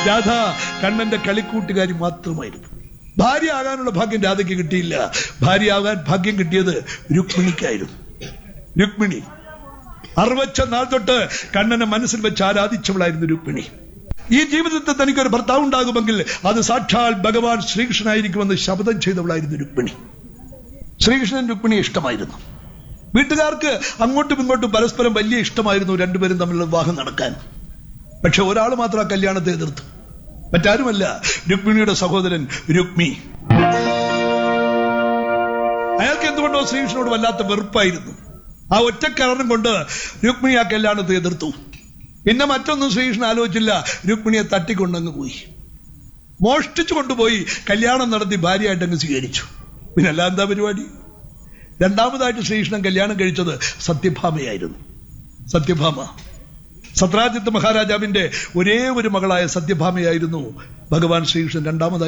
രാധ കണ്ണന്റെ കളിക്കൂട്ടുകാരി മാത്രമായിരുന്നു ഭാര്യ ആകാനുള്ള ഭാഗ്യം രാധയ്ക്ക് കിട്ടിയില്ല ഭാര്യ ആകാൻ ഭാഗ്യം കിട്ടിയത് രുക്മിണിക്കായിരുന്നു രുക്മിണി അറുപച്ച നാൾ തൊട്ട് കണ്ണനെ മനസ്സിൽ വെച്ച് ആരാധിച്ചവളായിരുന്നു രുക്മിണി ഈ ജീവിതത്തിൽ തനിക്കൊരു ഭർത്താവ് ഉണ്ടാകുമെങ്കിൽ അത് സാക്ഷാൽ ഭഗവാൻ ശ്രീകൃഷ്ണനായിരിക്കുമെന്ന് ശപഥം ചെയ്തവളായിരുന്നു രുക്മിണി ശ്രീകൃഷ്ണൻ രുക്മിണി ഇഷ്ടമായിരുന്നു വീട്ടുകാർക്ക് അങ്ങോട്ടും ഇങ്ങോട്ടും പരസ്പരം വലിയ ഇഷ്ടമായിരുന്നു രണ്ടുപേരും തമ്മിലുള്ള വിവാഹം നടക്കാൻ പക്ഷെ ഒരാൾ മാത്രം ആ കല്യാണത്തെ എതിർത്തു മറ്റാരുമല്ല രുക്മിണിയുടെ സഹോദരൻ രുക്മി അയാൾക്ക് എന്തുകൊണ്ടോ ശ്രീകൃഷ്ണനോട് വല്ലാത്ത വെറുപ്പായിരുന്നു ആ ഒറ്റ കാരണം കൊണ്ട് രുക്മിണി ആ കല്യാണത്തെ എതിർത്തു പിന്നെ മറ്റൊന്നും ശ്രീകൃഷ്ണൻ ആലോചിച്ചില്ല രുക്മിണിയെ തട്ടിക്കൊണ്ടങ്ങ് പോയി മോഷ്ടിച്ചു കൊണ്ടുപോയി കല്യാണം നടത്തി ഭാര്യയായിട്ടങ്ങ് സ്വീകരിച്ചു പിന്നെ അല്ല എന്താ പരിപാടി രണ്ടാമതായിട്ട് ശ്രീകൃഷ്ണൻ കല്യാണം കഴിച്ചത് സത്യഭാമയായിരുന്നു സത്യഭാമ സത്രാജിത്ത് മഹാരാജാവിന്റെ ഒരേ ഒരു മകളായ സത്യഭാമയായിരുന്നു ഭഗവാൻ ശ്രീകൃഷ്ണൻ രണ്ടാമതായി